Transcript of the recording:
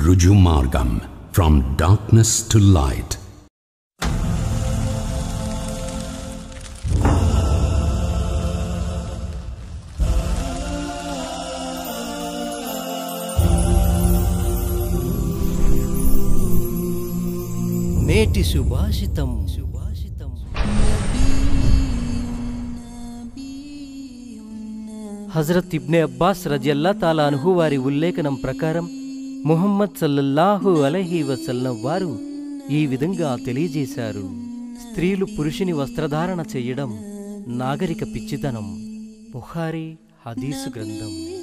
Rujumargam from darkness to light. నేటి సుభాషితం సుభాషితం హజరత్ ఇబ్నే అబ్బాస్ రజల్లా తాలా అనుహు వారి ఉల్లేఖనం ప్రకారం ముహమ్మద్ సల్లల్లాహు అలహి వసల్లం వారు ఈ విధంగా తెలియజేశారు స్త్రీలు పురుషుని వస్త్రధారణ చెయ్యడం నాగరిక పిచ్చితనం బుఖారీ హదీసు గ్రంథం